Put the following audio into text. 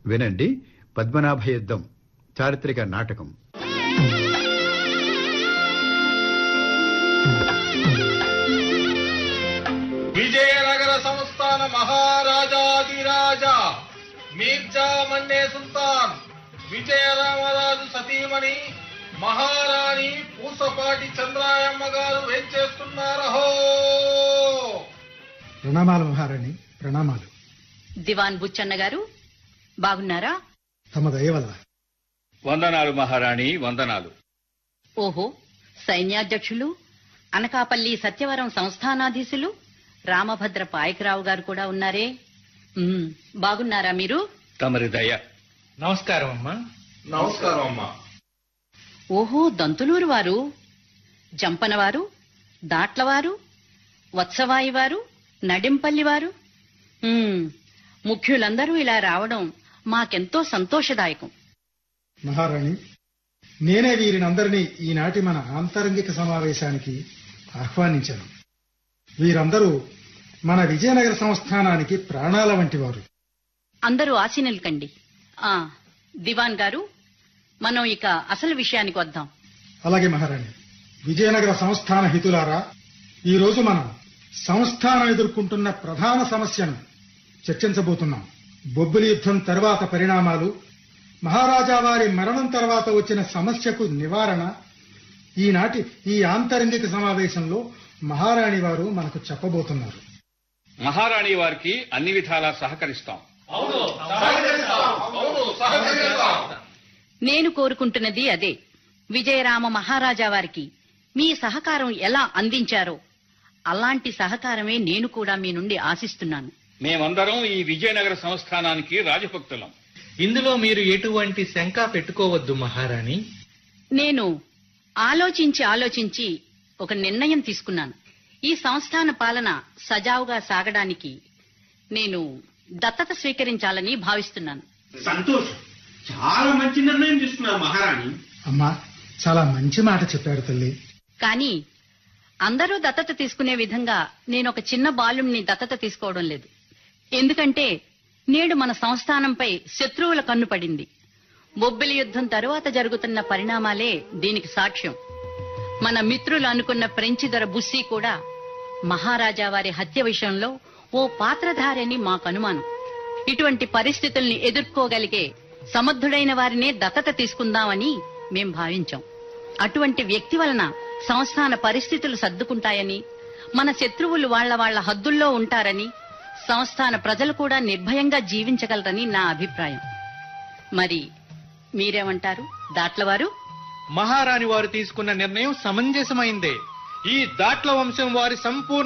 వినండి పద్మనాభ యుద్ధం చారిత్రక నాటకం విజయనగర సంస్థాన మహారాజాదిరాజ మీర్జా మన్నే సుల్తాన్ విజయరామరాజు సతీమణి మహారాణి పూసపాటి చంద్రాయమ్మ గారు వేంచేస్తున్నారహో ప్రణామాలు మహారాణి ప్రణామాలు దివాన్ బుచ్చన్న గారు బాగున్నారా తమ దయ వల్ల వందనాలు మహారాణి వందనాలు ఓహో సైన్యాధ్యక్షులు అనకాపల్లి సత్యవరం సంస్థానాధీశులు రామభద్ర పాయకరావు గారు కూడా ఉన్నారే ఉమ్, బాగున్నారా మీరు తమరి దయ నమస్కారం అమ్మా నమస్కారం అమ్మా ఓహో దంతులూరు వారు జంపనవారు దాట్లవారు వత్సవాయి వారు నడింపల్లి వారు ఉమ్, ముఖ్యులందరూ ఇలా రావడం మాకెంతో సంతోషదాయకం మహారాణి నేనే వీరినందరినీ ఈనాటి మన ఆంతరంగిక సమావేశానికి ఆహ్వానించాను వీరందరూ మన విజయనగర సంస్థానానికి ప్రాణాల వంటి వారు అందరూ ఆశీనులు కండి ఆ దివాన్ గారు మనం ఇక అసలు విషయానికి వద్దాం అలాగే మహారాణి విజయనగర సంస్థాన హితులారా ఈ రోజు మనం సంస్థానం ఎదుర్కొంటున్న ప్రధాన సమస్యను చర్చించబోతున్నాం బొబ్బిలి యుద్ధం తర్వాత పరిణామాలు మహారాజా వారి మరణం తర్వాత వచ్చిన సమస్యకు నివారణ ఈనాటి ఈ ఆంతరంగిక సమావేశంలో మహారాణి వారు మనకు చెప్పబోతున్నారు మహారాణి వారికి అన్ని విధాలా సహకరిస్తాం అవును సహకరిస్తాం నేను కోరుకుంటున్నది అదే విజయరామ మహారాజా వారికి మీ సహకారం ఎలా అందించారో అలాంటి సహకారమే నేను కూడా మీ నుండి ఆశిస్తున్నాను మేమందరం ఈ విజయనగర సంస్థానానికి రాజభక్తులం ఇందులో మీరు ఎటువంటి శంక పెట్టుకోవద్దు మహారాణి నేను ఆలోచించి ఆలోచించి ఒక నిర్ణయం తీసుకున్నాను ఈ సంస్థాన పాలన సజావుగా సాగడానికి నేను దత్తత స్వీకరించాలని భావిస్తున్నాను సంతోషం చాలా మంచి నిర్ణయం తీసుకున్నారు మహారాణి అమ్మా చాలా మంచి మాట చెప్పారు తల్లి కానీ అందరూ దత్తత తీసుకునే విధంగా నేను ఒక చిన్న బాలుని దత్తత తీసుకోవడం లేదు ఎందుకంటే నేడు మన సంస్థానంపై శత్రువుల కన్ను పడింది బొబ్బిలి యుద్ధం తరువాత జరుగుతున్న పరిణామాలే దీనికి సాక్ష్యం మన మిత్రులు అనుకున్న ఫ్రెంచి దొర బుస్సీ కూడా మహారాజా వారి హత్య విషయంలో ఓ పాత్రధారని మాకు అనుమానం ఇటువంటి పరిస్థితుల్ని ఎదుర్కోగలిగే సమర్థుడైన వారినే దత్తత తీసుకుందామని మేం భావించాం అటువంటి వ్యక్తి వలన సంస్థాన పరిస్థితులు సర్దుకుంటాయని మన శత్రువులు వాళ్ళ వాళ్ళ హద్దుల్లో ఉంటారని సంస్థాన ప్రజలు కూడా నిర్భయంగా జీవించగలరని నా అభిప్రాయం మరి మీరేమంటారు దాట్లవారు మహారాణి వారు తీసుకున్న నిర్ణయం సమంజసమైందే ఈ దాట్ల వంశం వారి సంపూర్ణ